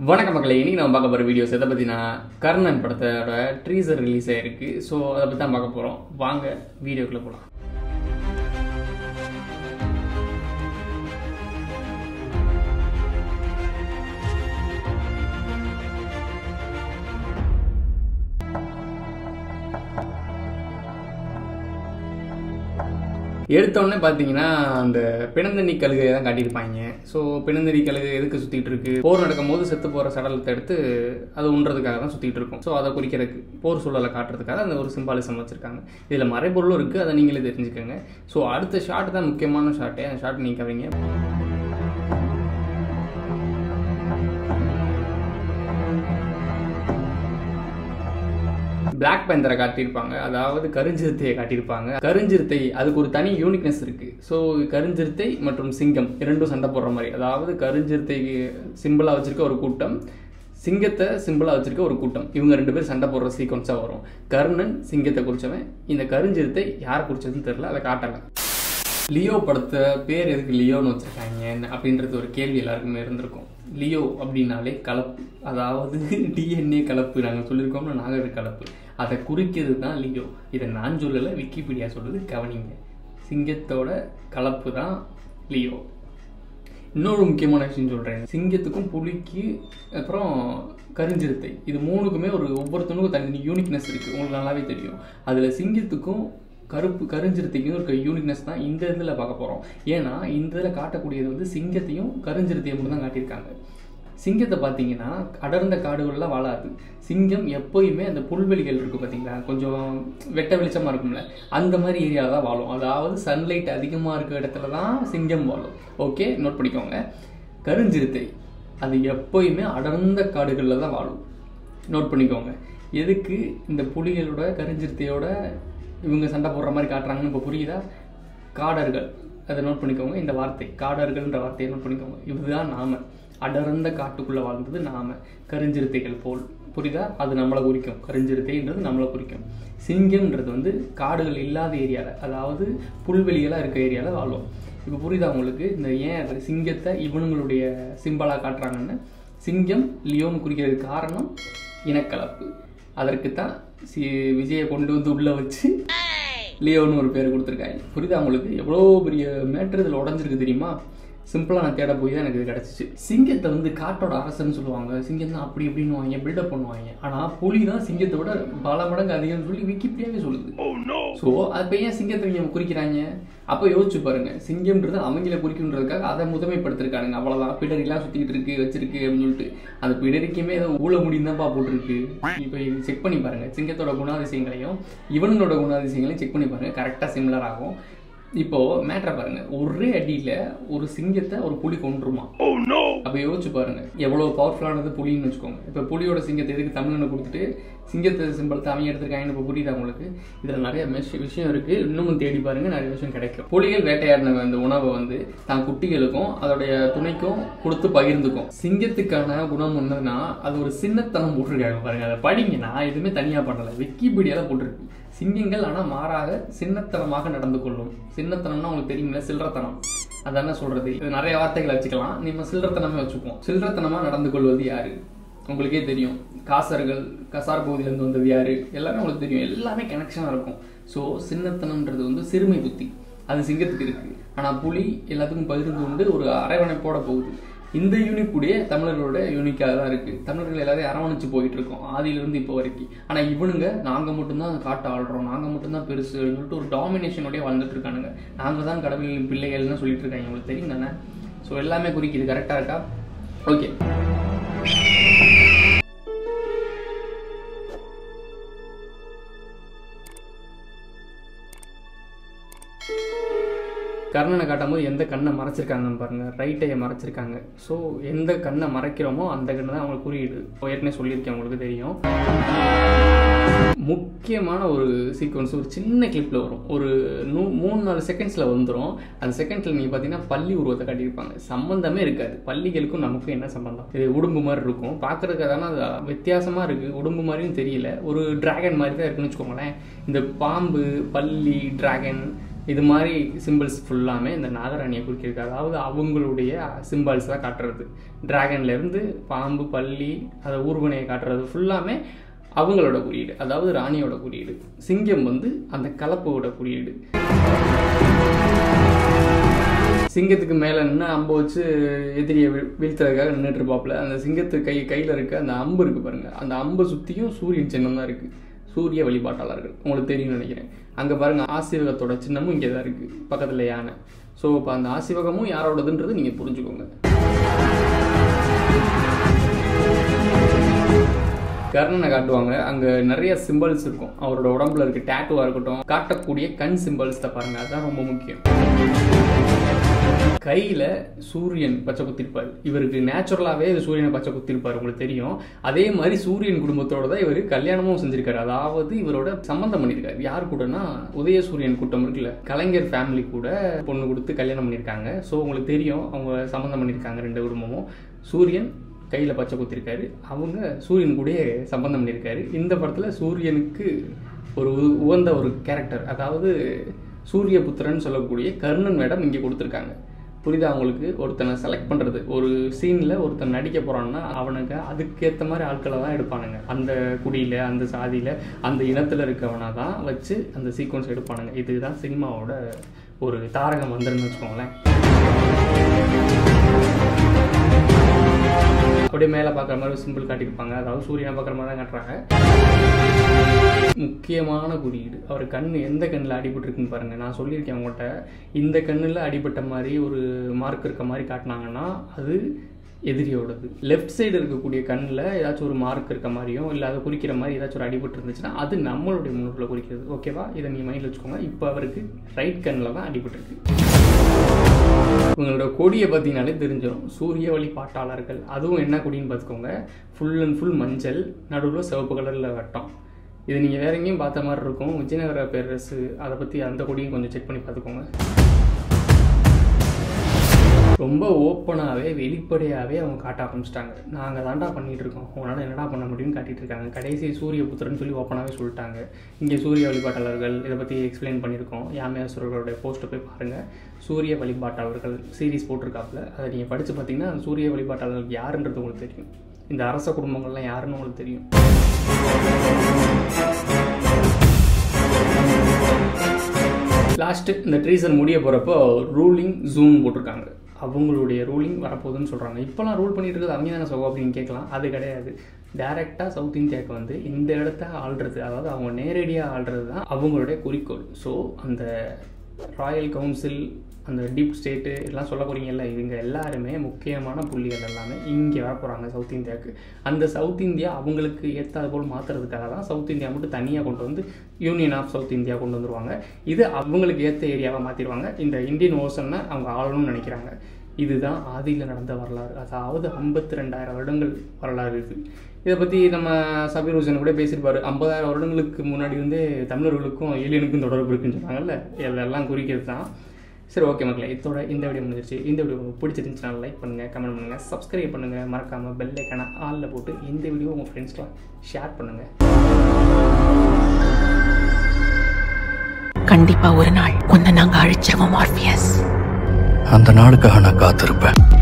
வணக்கம் மக்களே இன்னைக்கு நம்ம பார்க்க போகிற வீடியோஸ் எதை பற்றினா கர்ணன் படத்தோட ட்ரீசர் ரிலீஸ் ஆயிருக்கு ஸோ அதை பற்றி தான் பார்க்க போகிறோம் வாங்க வீடியோக்குள்ளே போகலாம் எடுத்தோடனே பார்த்தீங்கன்னா அந்த பிணந்தண்ணி கழுகையை தான் காட்டியிருப்பாங்க ஸோ பிணந்தண்ணி கழுகு எதுக்கு சுற்றிட்டு இருக்கு போர் நடக்கும் போது செத்து போகிற சடலத்தை எடுத்து அது உண்றதுக்காக தான் சுற்றிட்டு இருக்கும் ஸோ அதை குறிக்கிறதுக்கு போர் சூழலை காட்டுறதுக்காக அந்த ஒரு சிம்பாலிசம் வச்சுருக்காங்க இதில் மறைபொருளும் இருக்குது அதை நீங்களே தெரிஞ்சுக்கோங்க ஸோ அடுத்த ஷாட் தான் முக்கியமான ஷாட்டே அந்த ஷாட் நீங்கள் கவனிங்க பிளாக் பேந்தரை காட்டியிருப்பாங்க அதாவது கருஞ்சிறுத்தையை காட்டியிருப்பாங்க கருஞ்சிறுத்தை அதுக்கு ஒரு தனி யூனிக்னஸ் இருக்கு ஸோ கருஞ்சிறுத்தை மற்றும் சிங்கம் இரண்டும் சண்டை போடுற மாதிரி அதாவது கருஞ்சிறுத்தை சிம்பிளாக வச்சிருக்க ஒரு கூட்டம் சிங்கத்தை சிம்பிளாக வச்சிருக்க ஒரு கூட்டம் இவங்க ரெண்டு பேரும் சண்டை போடுற சீக்வன்ஸாக வரும் கர்ணன் சிங்கத்தை குறிச்சவன் இந்த கருஞ்சிறுத்தை யாரை குறிச்சதுன்னு தெரியல அதை காட்டலை லியோ படத்தை பேர் எதுக்கு லியோன்னு வச்சுருக்காங்க அப்படின்றது ஒரு கேள்வி எல்லாருக்குமே இருந்திருக்கும் லியோ அப்படின்னாலே கலப்பு அதாவது டிஎன்ஏ கலப்பு நாங்கள் சொல்லியிருக்கோம்னா நாகர் கலப்பு அதை குறிக்கிறது தான் லியோ இதை நான் சொல்லலை விக்கிபீடியா சொல்லுது கவனிங்க சிங்கத்தோட கலப்பு தான் லியோ இன்னொரு முக்கியமான விஷயம் சொல்கிறேன் சிங்கத்துக்கும் புலிக்கு அப்புறம் கருஞ்சிறுத்தை இது மூணுக்குமே ஒரு ஒவ்வொருத்தனுக்கும் தனி யூனிக்னஸ் இருக்குது உங்களுக்கு நல்லாவே தெரியும் அதில் சிங்கத்துக்கும் கருப்பு கருஞ்சிறுத்தைக்கும் இருக்க யூனிக்னஸ் தான் இந்த இதில் பார்க்க போகிறோம் ஏன்னா இந்த இதில் காட்டக்கூடியது வந்து சிங்கத்தையும் கருஞ்சிறுத்தையும் மட்டும் தான் காட்டியிருக்காங்க சிங்கத்தை பார்த்தீங்கன்னா அடர்ந்த காடுகள்லாம் வாழாது சிங்கம் எப்போயுமே அந்த புல்வெளிகள் இருக்குது பார்த்தீங்களா கொஞ்சம் வெட்ட வெளிச்சமாக இருக்கும்ல அந்த மாதிரி ஏரியா தான் வாழும் அதாவது சன்லைட் அதிகமாக இருக்க இடத்துல தான் சிங்கம் வாழும் ஓகே நோட் பண்ணிக்கோங்க கருஞ்சிறுத்தை அது எப்போயுமே அடர்ந்த காடுகளில் தான் வாழும் நோட் பண்ணிக்கோங்க எதுக்கு இந்த புலிகளோட கருஞ்சிறுத்தையோட இவங்க சண்டை போடுற மாதிரி காட்டுறாங்கன்னு இப்போ புரியுதா காடர்கள் அதை நோட் பண்ணிக்கோங்க இந்த வார்த்தை காடர்கள்ன்ற வார்த்தையை நோட் பண்ணிக்கோங்க இதுதான் நாம அடர்ந்த காட்டுக்குள்ளே வாழ்ந்தது நாம கருஞ்சிறுத்தைகள் போல் புரியுதா அது நம்மளை குறிக்கும் கருஞ்சிறுத்தைன்றது நம்மளை குறிக்கும் சிங்கம்ன்றது வந்து காடுகள் இல்லாத ஏரியாவில் அதாவது புல்வெளிகளாக இருக்க ஏரியாவில் வாழும் இப்போ புரியுதா உங்களுக்கு இந்த ஏன் அது சிங்கத்தை இவனுங்களுடைய சிம்பலாக காட்டுறாங்கன்னு சிங்கம் லியோன்னு குறிக்கிறதுக்கு காரணம் இனக்கலப்பு அதற்கு தான் சி விஜயை கொண்டு வந்து உள்ளே வச்சு லியோன்னு ஒரு பேர் கொடுத்துருக்காங்க புரியுதா உங்களுக்கு எவ்வளோ பெரிய மேட்ரு இதில் உடஞ்சிருக்கு தெரியுமா சிம்பிளாக நான் தேட போய் தான் எனக்கு இது கிடச்சிச்சு சிங்கத்தை வந்து காட்டோட அரசன்னு சொல்லுவாங்க சிங்கம் தான் அப்படி இப்படின்னு வாங்க பில்டப் பண்ணுவாங்க ஆனால் புலி தான் சிங்கத்தை விட பல மடங்கு அதிகம்னு சொல்லி விக்கிப்படியாவே சொல்லுது ஸோ அப்போ ஏன் சிங்கத்தை இவங்க குறிக்கிறாங்க அப்போ யோசிச்சு பாருங்க சிங்கம்ன்றது அவங்கள குறிக்கின்றதுக்காக அதை முதன்மைப்படுத்திருக்கானுங்க அவ்வளோதான் பிடரிலாம் சுற்றிக்கிட்டு இருக்கு வச்சிருக்கு அப்படின்னு சொல்லிட்டு அந்த பிடரிக்குமே ஏதோ ஊழ முடியும் தான்ப்பா போட்டிருக்கு இப்போ செக் பண்ணி பாருங்க சிங்கத்தோட குணாதிசயங்களையும் இவனோட குணாதிசயங்களையும் செக் பண்ணி பாருங்க கரெக்டாக சிமிலர் ஆகும் இப்போ மேட்ரை பாருங்க ஒரே அடியில ஒரு சிங்கத்தை ஒரு புலி கொண்டுருமா அப்ப யோசிச்சு பாருங்க எவ்வளவு பவர்ஃபுல்லானது புலின்னு வச்சுக்கோங்க இப்ப புலியோட சிங்கத்தை எதுக்கு தமிழ்னு கொடுத்துட்டு சிங்கத்தை சிம்பளத்தை அவங்க எடுத்திருக்காங்கன்னு இப்போ புரியுதா உங்களுக்கு இதுல நிறைய மெஷ் விஷயம் இருக்கு இன்னமும் தேடி பாருங்க நிறைய விஷயம் கிடைக்கும் புலிகள் வேட்டையாடின அந்த உணவை வந்து தான் குட்டிகளுக்கும் அதோடைய துணைக்கும் கொடுத்து பகிர்ந்துக்கும் சிங்கத்துக்கான குணம் என்னதுன்னா அது ஒரு சின்னத்தனம் போட்டிருக்காங்க பாருங்க அதை படிங்க நான் எதுவுமே தனியா பண்ணல விக்கிபீடியால போட்டிருக்கு சிங்கங்கள் ஆனால் மாறாக சின்னத்தனமாக நடந்து கொள்ளும் சின்னத்தனம்னா உங்களுக்கு தெரியுமில்ல சில்லறத்தனம் அதான சொல்றது இது நிறைய வார்த்தைகளை வச்சுக்கலாம் நம்ம சில்லறத்தனமே வச்சுப்போம் சில்லறத்தனமா நடந்து கொள்வது யாரு உங்களுக்கே தெரியும் காசர்கள் கசார் பகுதியிலேருந்து வந்தது யாரு எல்லாமே உங்களுக்கு தெரியும் எல்லாமே கனெக்ஷனாக இருக்கும் ஸோ சின்னத்தனம்ன்றது வந்து சிறுமை புத்தி அது சிங்கத்துக்கு இருக்கு ஆனால் புலி எல்லாத்துக்கும் பகிர்ந்து கொண்டு ஒரு அரவணைப்போட போகுது இந்த யூனிக் கூடயே தமிழர்களோட யூனிக்காக தான் இருக்குது தமிழர்கள் எல்லாத்தையும் அரவணைச்சு போயிட்டு இருக்கோம் ஆதியிலிருந்து இப்போ வரைக்கும் ஆனால் இவனுங்க நாங்கள் மட்டும்தான் காட்ட ஆள்றோம் நாங்கள் மட்டும்தான் பெருசு அப்படின்னு சொல்லிட்டு ஒரு டாமினேஷனோடய வாழ்ந்துட்டு இருக்கானுங்க நாங்கள் தான் கடவுளின் பிள்ளைகள்னு சொல்லிட்டு இருக்காங்க உங்களுக்கு தெரியும் தானே ஸோ எல்லாமே குறிக்குது கரெக்டாக இருக்கா ஓகே கர்ணனை காட்டும்போது எந்த கண்ணை மறைச்சிருக்காங்கன்னு பாருங்க ரைட் ஐயை மறைச்சிருக்காங்க ஸோ எந்த கண்ணை மறைக்கிறோமோ அந்த கண்ணை தான் அவங்களுக்கு குறியீடு ஏற்கனவே சொல்லியிருக்கேன் உங்களுக்கு தெரியும் முக்கியமான ஒரு சீக்வன்ஸ் ஒரு சின்ன கிளிப்பில் வரும் ஒரு நூ மூணு நாலு செகண்ட்ஸில் வந்துடும் அந்த செகண்ட்ஸில் நீங்கள் பார்த்தீங்கன்னா பள்ளி உருவத்தை காட்டியிருப்பாங்க சம்மந்தமே இருக்காது பள்ளிகளுக்கும் நமக்கும் என்ன சம்மந்தம் இது உடும்பு மாதிரி இருக்கும் பார்க்குறதுக்கு தானே அது வித்தியாசமாக இருக்குது உடும்பு மாதிரியும் தெரியல ஒரு டிராகன் மாதிரி தான் இருக்குன்னு வச்சுக்கோங்களேன் இந்த பாம்பு பள்ளி டிராகன் இது மாதிரி சிம்பிள்ஸ் ஃபுல்லாமே இந்த நாகராணியை குறிக்கிறது அதாவது அவங்களுடைய சிம்பிள்ஸ் தான் காட்டுறது டிராகன்லேருந்து பாம்பு பள்ளி அதை ஊர்வனையை காட்டுறது ஃபுல்லாமே அவங்களோட குறியீடு அதாவது ராணியோட குறியீடு சிங்கம் வந்து அந்த கலப்போட குறியீடு சிங்கத்துக்கு மேலே நின்று அம்பை வச்சு எதிரியை வீழ்- வீழ்த்துறதுக்காக நின்றுட்டு இருப்பாப்புல அந்த சிங்கத்து கை கையில் இருக்க அந்த அம்பு இருக்கு பாருங்க அந்த அம்பை சுற்றியும் சூரியன் சின்னம் தான் இருக்கு சூரிய வழிபாட்டாளர்கள் உங்களுக்கு தெரியும்னு நினைக்கிறேன் அங்கே பாருங்க ஆசீவகத்தோட சின்னமும் இங்கே தான் இருக்கு பக்கத்தில் யானை ஸோ இப்போ அந்த ஆசீவகமும் யாரோடதுன்றது நீங்கள் புரிஞ்சுக்கோங்க கர்ணனை காட்டுவாங்க அங்கே நிறைய சிம்பிள்ஸ் இருக்கும் அவரோட உடம்புல இருக்க டேட்டுவாக இருக்கட்டும் காட்டக்கூடிய கண் சிம்பிள்ஸ் தான் பாருங்க அதுதான் ரொம்ப முக்கியம் கையில் சூரியன் பச்சை குத்திருப்பார் இவருக்கு நேச்சுரலாகவே இது சூரியனை பச்சை குத்திருப்பார் உங்களுக்கு தெரியும் அதே மாதிரி சூரியன் குடும்பத்தோட தான் இவர் கல்யாணமும் செஞ்சிருக்காரு அதாவது இவரோட சம்மந்தம் பண்ணியிருக்காரு யார் கூடனா உதயசூரியன் கூட்டம் இருக்குல்ல கலைஞர் ஃபேமிலி கூட பொண்ணு கொடுத்து கல்யாணம் பண்ணியிருக்காங்க ஸோ உங்களுக்கு தெரியும் அவங்க சம்மந்தம் பண்ணியிருக்காங்க ரெண்டு குடும்பமும் சூரியன் கையில் பச்சை குத்திருக்காரு அவங்க சூரியன் கூடயே சம்பந்தம் பண்ணியிருக்காரு இந்த படத்தில் சூரியனுக்கு ஒரு உ- உகந்த ஒரு கேரக்டர் அதாவது சூரிய புத்திரன் சொல்லக்கூடிய கர்ணன் வேடம் இங்கே கொடுத்துருக்காங்க புரியுதா அவங்களுக்கு ஒருத்தனை செலக்ட் பண்ணுறது ஒரு சீனில் ஒருத்தன் நடிக்க போகிறான்னா அவனுக்கு அதுக்கேற்ற மாதிரி ஆட்களை தான் எடுப்பானுங்க அந்த குடியில் அந்த சாதியில் அந்த இனத்தில் இருக்கவனை தான் வச்சு அந்த சீக்வன்ஸ் எடுப்பானுங்க இதுதான் சினிமாவோட ஒரு தாரக மந்திரம்னு வச்சுக்கோங்களேன் அப்படியே மேலே பார்க்குற மாதிரி சிம்பிள் காட்டியிருப்பாங்க அதாவது சூரியனை பார்க்குற மாதிரி தான் காட்டுறாங்க முக்கியமான குறியீடு அவர் கண் எந்த கண்ணில் அடிபட்டிருக்குன்னு பாருங்கள் நான் சொல்லியிருக்கேன் உங்கள்கிட்ட இந்த கண்ணில் அடிபட்ட மாதிரி ஒரு மார்க் இருக்க மாதிரி காட்டினாங்கன்னா அது எதிரியோடது லெஃப்ட் சைடு இருக்கக்கூடிய கண்ணில் ஏதாச்சும் ஒரு மார்க் இருக்க மாதிரியும் இல்லை அதை குறிக்கிற மாதிரி ஏதாச்சும் ஒரு அடிபட்டு இருந்துச்சுன்னா அது நம்மளுடைய முன்னூரில் குறிக்கிறது ஓகேவா இதை நீங்கள் மைண்டில் வச்சுக்கோங்க இப்போ அவருக்கு ரைட் கண்ணில் தான் அடிபட்டிருக்கு இவங்களோட கொடியை பார்த்தீங்கனாலே தெரிஞ்சிடும் சூரிய வழிபாட்டாளர்கள் அதுவும் என்ன கொடின்னு பார்த்துக்கோங்க ஃபுல் அண்ட் ஃபுல் மஞ்சள் நடுவில் சிவப்பு கலரில் வட்டம் இது நீங்கள் வேற எங்கேயும் பார்த்த மாதிரி இருக்கும் விஜயநகர பேரரசு அதை பற்றி அந்த கொடியும் கொஞ்சம் செக் பண்ணி பார்த்துக்கோங்க ரொம்ப ஓப்பனாகவே வெளிப்படையாகவே அவங்க காட்ட ஆரம்பிச்சிட்டாங்க நாங்கள் தாண்டா பண்ணிகிட்டு இருக்கோம் உங்களால் என்னடா பண்ண முடியும்னு காட்டிட்டு இருக்காங்க கடைசி சூரிய புத்திரன் சொல்லி ஓப்பனாகவே சொல்லிட்டாங்க இங்கே சூரிய வழிபாட்டாளர்கள் இதை பற்றி எக்ஸ்பிளைன் பண்ணியிருக்கோம் யாமையாசுரர்களுடைய போஸ்ட்டை போய் பாருங்கள் சூரிய வழிபாட்டாளர்கள் சீரிஸ் போட்டிருக்காப்புல அதை நீங்கள் படித்து பார்த்தீங்கன்னா அந்த சூரிய வழிபாட்டாளர்கள் யாருன்றது உங்களுக்கு தெரியும் இந்த அரச குடும்பங்கள்லாம் யாருன்னு உங்களுக்கு தெரியும் லாஸ்ட்டு இந்த ட்ரீசர் முடிய போகிறப்போ ரூலிங் ஜூன் போட்டிருக்காங்க அவங்களுடைய ரூலிங் வரப்போகுதுன்னு சொல்கிறாங்க இப்போலாம் ரூல் பண்ணிட்டு இருக்குது அவங்க தானே சகோ அப்படின்னு கேட்கலாம் அது கிடையாது டேரெக்டாக சவுத் இந்தியாவுக்கு வந்து இந்த இடத்த ஆள்றது அதாவது அவங்க நேரடியாக ஆள்றது தான் அவங்களுடைய குறிக்கோள் ஸோ அந்த ராயல் கவுன்சில் அந்த டீப் ஸ்டேட்டு எல்லாம் சொல்ல போகிறீங்கல்ல இவங்க எல்லாருமே முக்கியமான புள்ளிகள் எல்லாமே இங்கே வர போகிறாங்க சவுத் இந்தியாவுக்கு அந்த சவுத் இந்தியா அவங்களுக்கு ஏற்றாது போல் மாற்றுறதுக்காக தான் சவுத் இந்தியா மட்டும் தனியாக கொண்டு வந்து யூனியன் ஆஃப் சவுத் இந்தியா கொண்டு வந்துருவாங்க இது அவங்களுக்கு ஏற்ற ஏரியாவை மாற்றிடுவாங்க இந்த இந்தியன் ஓசனை அவங்க ஆளணும்னு நினைக்கிறாங்க இதுதான் ஆதியில் நடந்த வரலாறு அதாவது ஐம்பத்தி ரெண்டாயிரம் வருடங்கள் வரலாறு இது இதை பற்றி நம்ம சபீர் ஹுசேன் கூட பேசியிருப்பாரு ஐம்பதாயிரம் வருடங்களுக்கு முன்னாடி வந்து தமிழர்களுக்கும் ஏலியனுக்கும் தொடர்பு இருக்குன்னு சொன்னாங்கல்ல இதெல்லாம் குறிக்கிறது தான் சரி ஓகே மக்களே இதோட இந்த வீடியோ முடிஞ்சிருச்சு இந்த வீடியோ உங்களுக்கு பிடிச்சிருந்துச்சுன்னா லைக் பண்ணுங்கள் கமெண்ட் பண்ணுங்கள் சப்ஸ்கிரைப் பண்ணுங்கள் மறக்காமல் பெல் ஐக்கான ஆளில் போட்டு இந்த வீடியோ உங்கள் ஃப்ரெண்ட்ஸ்க்கெலாம் ஷேர் பண்ணுங்கள் கண்டிப்பா ஒரு நாள் உன்னை நாங்க அழிச்சிருவோம் ஆர்பியஸ் அந்த நாளுக்காக நான் காத்திருப்பேன்